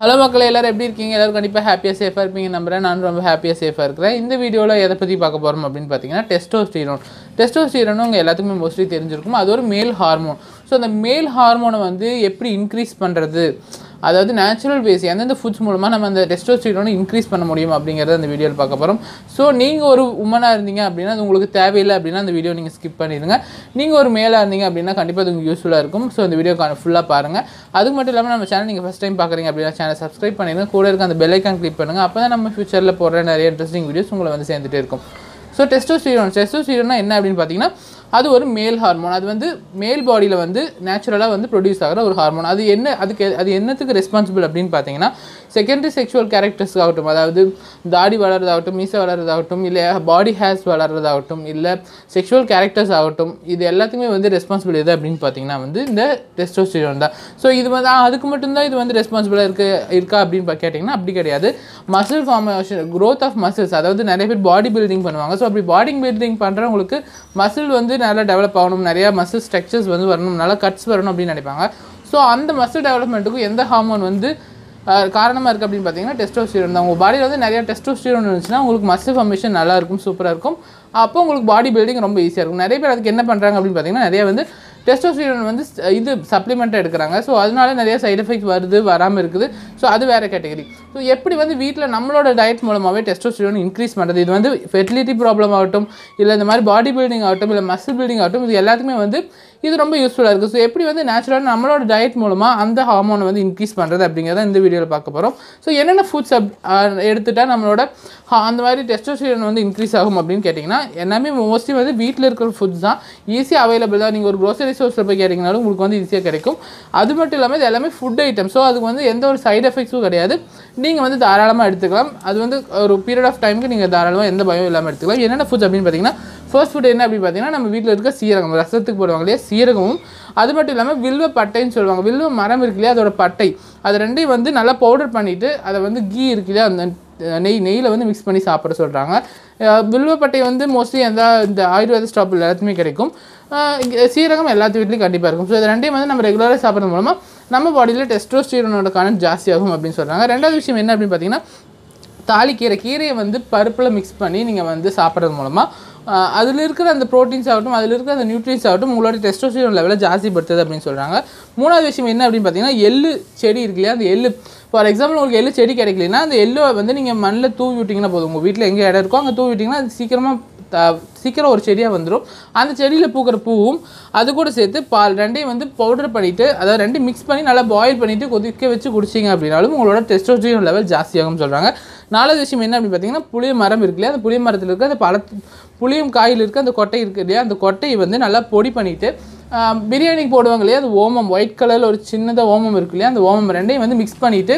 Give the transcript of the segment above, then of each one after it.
hello மக்களே எல்லாரும் எப்படி இருக்கீங்க எல்லாரும் கண்டிப்பாக ஹாப்பியாக சேஃபாக இருப்பீங்க நம்புறேன் நான் ரொம்ப ஹாப்பியாக சேஃபாக இருக்கிறேன் இந்த வீடியோவில் எதை பற்றி பார்க்க போகிறோம் அப்படின்னு பார்த்தீங்கன்னா டெஸ்டோஸ்டீரோன் டெஸ்டோஸ்டீரோன் உங்கள் எல்லாத்துக்குமே மோஸ்ட்லி தெரிஞ்சிருக்கும் அது ஒரு மேல் ஹார்மோன் ஸோ அந்த மேல் ஹார்மோனை வந்து எப்படி இன்க்ரீஸ் பண்ணுறது அதாவது நேச்சுரல் பேஸ் எந்தெந்த ஃபுட்ஸ் மூலமாக நம்ம அந்த டெஸ்டோஸ்டீரோனை இன்க்ரீஸ் பண்ண முடியும் அப்படிங்கிறத அந்த வீடியோவில் பார்க்க போகிறோம் ஸோ நீங்கள் ஒரு உமனாக இருந்தீங்க அப்படின்னா அது உங்களுக்கு தேவையில்லை அப்படின்னா அந்த வீடியோ நீங்கள் ஸ்கிப் பண்ணிடுங்க நீங்கள் ஒரு மேலாக இருந்தீங்க அப்படின்னா கண்டிப்பாக அது உங்களுக்கு யூஸ்ஃபுல்லாக இருக்கும் ஸோ அந்த வீடியோ ஃபுல்லாக பாருங்கள் அது மட்டும் இல்லாமல் நம்ம சேனல் நீங்கள் ஃபஸ்ட் டைம் பார்க்குறீங்க அப்படின்னா சேனல் சப்ஸ்கிரைப் பண்ணிடுங்க கூட இருக்க அந்த பெல் ஐக்கான் கிளிக் பண்ணுங்கள் அப்போ தான் நம்ம ஃபியூச்சரில் போடுற நிறைய இன்ட்ரெஸ்டிங் வீடியோஸ் உங்களை வந்து சேர்ந்துட்டே இருக்கும் ஸோ டெஸ்டோஸ்டீரோன் டெஸ்டோஸ்டீரோனா என்ன அப்படின்னு பார்த்தீங்கன்னா அது ஒரு மேல் ஹார்மோன் அது வந்து மேல் பாடியில் வந்து நேச்சுரலாக வந்து ப்ரொடியூஸ் ஆகிற ஒரு ஹார்மோன் அது என்ன அதுக்கு அது என்னத்துக்கு ரெஸ்பான்சிபிள் அப்படின்னு பார்த்தீங்கன்னா செகண்டரி செக்ஷுவல் கேரக்டர்ஸ் ஆகட்டும் அதாவது தாடி வளர்றதாகட்டும் மீசை வளர்றதாகட்டும் இல்லை பாடி ஹேர்ஸ் வளர்றதாகட்டும் இல்லை செக்ஷுவல் கேரக்டர்ஸ் ஆகட்டும் இது எல்லாத்துக்குமே வந்து ரெஸ்பான்சிபிள் எது அப்படின்னு பார்த்தீங்கன்னா வந்து இந்த டெஸ்டோஸ்டிரோன் தான் ஸோ இது வந்து ஆ, அதுக்கு மட்டும்தான் இது வந்து ரெஸ்பான்சிபிளாக இருக்கு இருக்கா அப்படின்னு பா- கேட்டிங்கன்னா அப்படி கிடையாது muscle formation growth of muscles அதாவது நிறைய பேர் பாடி பில்டிங் பண்ணுவாங்க ஸோ அப்படி பாடி பில்டிங் பண்ணுறவங்களுக்கு மசில் வந்து நல்லா டெவலப் ஆகணும் நிறையா மசில் ஸ்ட்ரக்சர்ஸ் வந்து வரணும் நல்லா கட்ஸ் வரணும் அப்படின்னு நினைப்பாங்க ஸோ அந்த மசில் டெவலப்மெண்ட்டுக்கும் எந்த ஹார்மோன் வந்து காரணமாக இருக்குது அப்படின்னு பார்த்தீங்கன்னா டெஸ்டோஸ்டிரோன் தான் உங்கள் பாடியில் வந்து நிறைய டெஸ்டோஸ்டிரோன் இருந்துச்சுன்னா உங்களுக்கு மசில் ஃபார்மேஷன் நல்லா இருக்கும் சூப்பராக இருக்கும் அப்போ உங்களுக்கு பாடி பில்டிங் ரொம்ப ஈஸியாக இருக்கும் நிறைய பேர் அதுக்கு என்ன பண்ணுறாங்க அப்படின்னு பார்த்தீங்கன்னா நிறைய வந்து டெஸ்டோஸ்டிரோன் வந்து ஸ்- இது சப்ளிமெண்ட்டாக எடுக்கிறாங்க ஸோ அதனால நிறைய சைடு எஃபெக்ட் வருது வராமல் இருக்குது ஸோ அது வேறு கேட்டகரி ஸோ எப்படி வந்து வீட்டில் நம்மளோட டயட் மூலமாகவே டெஸ்டோஸ்டிரோன் இன்க்ரீஸ் பண்ணுறது இது வந்து ஃபெர்டிலிட்டி ப்ராப்ளம் ஆகட்டும் இல்லை இந்த மாதிரி பாடி பில்டிங் ஆகட்டும் இல்லை மசில் பில்டிங் ஆகட்டும் இது எல்லாத்துக்குமே வந்து இது ரொம்ப யூஸ்ஃபுல்லாக இருக்குது ஸோ எப்படி வந்து நேச்சுரலாக நம்மளோட டயட் மூலமாக அந்த ஹார்மோனை வந்து இன்க்ரீஸ் பண்ணுறது அப்படிங்கிறத இந்த வீடியோவில் பார்க்க போகிறோம் ஸோ என்னென்ன ஃபுட்ஸ் அப் எடுத்துட்டா நம்மளோட ha- அந்த மாதிரி டெஸ்டோஸ்டிரோன் வந்து இன்க்ரீஸ் ஆகும் அப்படின்னு கேட்டிங்கன்னா எல்லாமே மோஸ்ட்லி வந்து வீட்டில் இருக்கிற ஃபுட்ஸ் தான் ஈஸியாக அவைலபிள் தான் நீங்கள் ஒரு க்ரோசரி ஸ்டோர்ஸில் போய் கேட்டிங்கனாலும் உங்களுக்கு வந்து ஈஸியாக கிடைக்கும் அது மட்டும் இல்லாமல் இது எல்லாமே ஃபுட் ஐட்டம் ஸோ அதுக்கு வந்து எந்த ஒரு சைடு எஃபெக்ட்ஸும் கிடையாது நீங்கள் வந்து தாராளமாக எடுத்துக்கலாம் அது வந்து ஒரு பீரியட் ஆஃப் டைமுக்கு நீங்கள் தாராளமாக எந்த பயம் இல்லாமல் எடுத்துக்கலாம் என்னென்ன ஃபுட்ஸ் அப்படின்னு பார்த்தீங்கன்னா ஃபர்ஸ்ட் ஃபுட் என்ன அப்படின்னு பார்த்தீங்கன்னா நம்ம வீட்டில் இருக்க சீரகம் ரசத்துக்கு போடுவாங்க இல்லையா சீரகமும் அது மட்டும் இல்லாமல் வில்வ பட்டைன்னு சொல்லுவாங்க வில்வ மரம் இருக்கு இல்லையா அதோட பட்டை அது ரெண்டையும் வந்து நல்லா பவுடர் பண்ணிவிட்டு அதை வந்து கீ இருக்கு இல்லையா அந்த அஹ், நெய் நெய்யில் வந்து மிக்ஸ் பண்ணி சாப்பிட சொல்கிறாங்க வில்வப்பட்டை வந்து மோஸ்ட்லி எந்த இந்த ஆயுர்வேத ஸ்டாப்பில் எல்லாத்துக்குமே கிடைக்கும் அஹ், இங்க சீரகம் எல்லாத்து வீட்லேயும் கண்டிப்பாக இருக்கும் ஸோ இது ரெண்டையும் வந்து நம்ம ரெகுலராக சாப்பிட்றது மூலமாக நம்ம பாடியில் டெஸ்ட்ரோஸ்டீரோனோட கணக்கு ஜாஸ்தியாகும் அப்படின்னு சொல்கிறாங்க ரெண்டாவது விஷயம் என்ன அப்படின்னு பார்த்தீங்கன்னா தாளிக்கீரை கீரையை வந்து பருப்பில் மிக்ஸ் பண்ணி நீங்கள் வந்து சாப்பிட்றது மூலமாக அதில் இருக்கிற அந்த ப்ரோட்டீன்ஸ் ஆகட்டும் அதில் இருக்கிற அந்த நியூட்ரியன்ஸ் ஆகட்டும் உங்களோட டெஸ்டோஸ்டிரோன் லெவலை ஜாஸ்திப்படுத்துது அப்படின்னு சொல்கிறாங்க மூணாவது விஷயம் என்ன அப்படின்னு பார்த்தீங்கன்னா எள்ளு செடி இருக்கு இல்லையா அந்த எள்ளு ஃபார் எக்ஸாம்பிள் உங்களுக்கு எள்ளு செடி கிடைக்கலனா அந்த எள்ளை வந்து நீங்கள் மண்ணில் தூவி விட்டிங்கன்னா போதும் உங்கள் வீட்டில் எங்கே இடம் இருக்கோ அங்கே தூவி விட்டிங்கன்னா அது சீக்கிரமாக த- சீக்கிரம் ஒரு செடியாக வந்துடும் அந்த செடியில் பூக்கிற பூவும் அது கூட சேர்த்து பால் ரெண்டையும் வந்து பவுடர் பண்ணிவிட்டு அதாவது ரெண்டையும் மிக்ஸ் பண்ணி நல்லா பாயில் பண்ணிவிட்டு கொதிக்க வச்சு குடிச்சிங்க அப்படின்னாலும் உங்களோட டெஸ்டோஸ்டிரோன் லெவல் ஜாஸ்தியாகும்னு சொல்கிறாங்க நாலாவது விஷயம் என்ன அப்படின்னு பார்த்தீங்கன்னா புளிய மரம் இருக்கு இல்லையா அந்த புளிய மரத்தில் இருக்க அந்த பழத்து புளியும் காயில் இருக்க அந்த கொட்டை இருக்கு இல்லையா அந்த கொட்டையை வந்து நல்லா பொடி பண்ணிவிட்டு பிரியாணிக்கு போடுவாங்க இல்லையா அந்த ஓமம் ஒயிட் கலரில் ஒரு சின்னதாக ஓமம் இருக்கு இல்லையா அந்த ஓமம் ரெண்டையும் வந்து மிக்ஸ் பண்ணிவிட்டு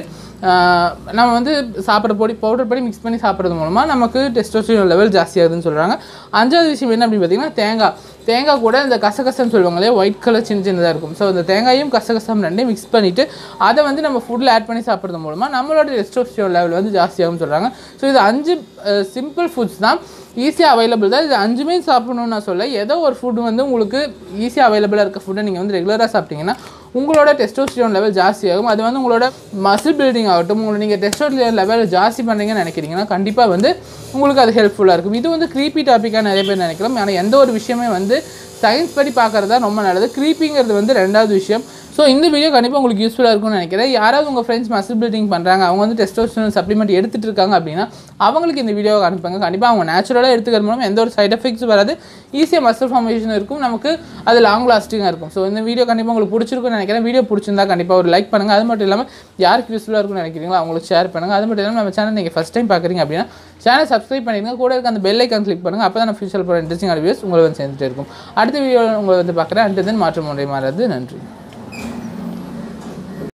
நம்ம வந்து சாப்பிட்ற பொடி பவுடர் பண்ணி மிக்ஸ் பண்ணி சாப்பிட்றது மூலமாக நமக்கு டெஸ்டோஸ்டிரோன் லெவல் ஜாஸ்தியாகுதுன்னு சொல்கிறாங்க அஞ்சாவது விஷயம் என்ன அப்படின்னு பார்த்தீங்கன்னா தேங்காய் தேங்காய் கூட இந்த கசகசன்னு சொல்லுவாங்க இல்லையா ஒயிட் கலர் சின்ன சின்னதாக இருக்கும் ஸோ இந்த தேங்காயும் கசகசம் ரெண்டையும் மிக்ஸ் பண்ணிவிட்டு அதை வந்து நம்ம ஃபுட்டில் ஆட் பண்ணி சாப்பிட்றது மூலமாக நம்மளோட டெஸ்டோஸ்டிரோன் லெவல் வந்து ஜாஸ்தியாகும்னு சொல்கிறாங்க ஸோ இது அஞ்சு சிம்பிள் ஃபுட்ஸ் தான் ஈஸியாக அவைலபிள் தான் இது அஞ்சுமே சாப்பிடணும்னு நான் சொல்ல ஏதோ ஒரு ஃபுட் வந்து உங்களுக்கு ஈஸியாக அவைலபிளாக இருக்க ஃபுட்டை நீங்கள் வந்து ரெகுலராக சாப்பிட்டீங்கன்னா உங்களோட டெஸ்டோஸ்டிரோன் லெவல் ஜாஸ்தியாகும் அது வந்து உங்களோட மசில் பில்டிங் ஆகட்டும் உங்களை நீங்கள் டெஸ்டோஸ்டிரோன் லெவல் ஜாஸ்தி பண்ணுறீங்கன்னு நினைக்கிறீங்கன்னா கண்டிப்பாக வந்து உங்களுக்கு அது ஹெல்ப்ஃபுல்லாக இருக்கும் இது வந்து க்ரீப்பி டாப்பிக்காக நிறைய பேர் நினைக்கலாம் ஆனால் எந்த ஒரு விஷயமே வந்து சயின்ஸ் படி பார்க்குறது தான் ரொம்ப நல்லது க்ரீப்பிங்கிறது வந்து ரெண்டாவது விஷயம் ஸோ இந்த வீடியோ கண்டிப்பாக உங்களுக்கு யூஸ்ஃபுல்லாக இருக்கும்னு நினைக்கிறேன் யாராவது உங்கள் ஃப்ரெண்ட்ஸ் மசில் பில்டிங் பண்ணுறாங்க அவங்க வந்து டெஸ்டோஸ்டிரோன் சப்ளிமெண்ட் எடுத்துகிட்டு இருக்காங்க அப்படின்னா அவங்களுக்கு இந்த வீடியோவை அனுப்புங்க கண்டிப்பாக அவங்க நேச்சுரலாக எடுத்துக்கிறது மூலம் எந்த ஒரு சைட் எஃபெக்ட்ஸும் வராது ஈஸியாக மசில் ஃபார்மேஷன் இருக்கும் நமக்கு அது லாங் லாஸ்டிங்காக இருக்கும் ஸோ இந்த வீடியோ கண்டிப்பாக உங்களுக்கு பிடிச்சிருக்கும்னு நினைக்கிறேன் வீடியோ பிடிச்சிருந்தா கண்டிப்பாக ஒரு லைக் பண்ணுங்கள் அது மட்டும் இல்லாமல் யாருக்கு யூஸ்ஃபுல்லாக இருக்கும்னு நினைக்கிறீங்களோ அவங்களுக்கு ஷேர் பண்ணுங்கள் அது மட்டும் இல்லாமல் நம்ம சேனல் நீங்கள் ஃபஸ்ட் டைம் பார்க்குறீங்க அப்படின்னா சேனல் சப்ஸ்கிரைப் பண்ணிடுங்க கூட இருக்க அந்த பெல் ஐக்கான் கிளிக் பண்ணுங்கள் அப்போ தான் ஃபியூச்சர் போகிற இன்ட்ரெஸ்டிங் வீடியோஸ் உங்களை வந்து சேர்ந்துட்டே இருக்கும் அடுத்த வீடியோ உங்களை வந்து பார்க்குறேன் அடுத்தது மாற்றம் ஒன்றை மாறாது நன்றி